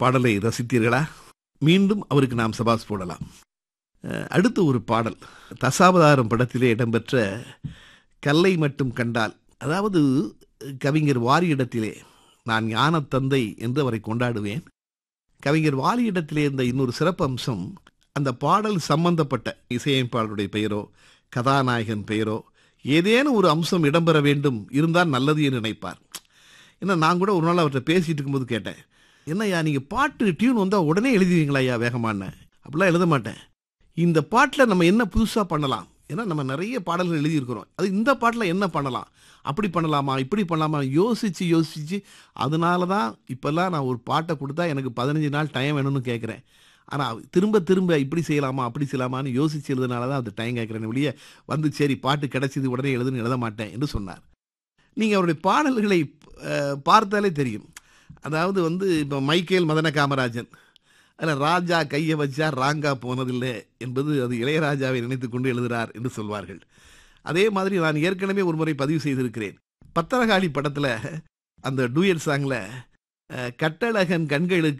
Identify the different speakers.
Speaker 1: பாடலை ரசித்தீர்களா மீண்டும் அவருக்கு நாம் சபாஸ் போடலாம் அஹ், அடுத்து ஒரு பாடல் தசாவதாரம் படத்திலே இடம்பெற்ற கல்லை மட்டும் கண்டால் அதாவது கவிஞர் வாரியிடத்திலே நான் ஞான தந்தை என்று அவரை கொண்டாடுவேன் கவிஞர் வாலியிடத்திலே இருந்த இன்னொரு சிறப்பு அம்சம் அந்த பாடல் சம்பந்தப்பட்ட இசையமைப்பாளருடைய பெயரோ கதாநாயகன் பெயரோ ஏதேனும் ஒரு அம்சம் இடம்பெற வேண்டும் இருந்தால் நல்லது என்று நினைப்பார் ஏன்னா நான் கூட ஒரு நாள் அவர்கிட்ட பேசிட்டு இருக்கும்போது கேட்டேன் என்னய்யா நீங்கள் பாட்டு டியூன் வந்தால் உடனே எழுதுவீங்களா ஐயா வேகமான அப்படிலாம் எழுத மாட்டேன் இந்த பாட்டில் நம்ம என்ன புதுசாக பண்ணலாம் ஏன்னா நம்ம நிறைய பாடல்கள் எழுதியிருக்கிறோம் அது இந்த பாட்டில் என்ன பண்ணலாம் அப்படி பண்ணலாமா இப்படி பண்ணலாமா யோசித்து யோசித்து அதனால தான் இப்போல்லாம் நான் ஒரு பாட்டை கொடுத்தா எனக்கு பதினஞ்சு நாள் டைம் வேணும்னு கேட்குறேன் ஆனால் திரும்ப திரும்ப இப்படி செய்யலாமா அப்படி செய்யலாமான்னு யோசிச்சு எழுதுனால தான் அது டைம் கேட்குறேன் வெளியே வந்து சரி பாட்டு கிடைச்சது உடனே எழுதுன்னு எழுத மாட்டேன் என்று சொன்னார் நீங்கள் அவருடைய பாடல்களை அஹ், பார்த்தாலே தெரியும் அதாவது வந்து இப்போ மைக்கேல் மதன காமராஜன் அதில் ராஜா கையை வச்சா ராங்கா போனதில்லை என்பது அது இளையராஜாவை நினைத்து கொண்டு எழுதுகிறார் என்று சொல்வார்கள் அதே மாதிரி நான் ஏற்கனவே ஒரு முறை பதிவு செய்திருக்கிறேன் பத்திரகாளி படத்தில் அந்த டூயட் சாங்கில் கட்டழகன் கண்களுக்கு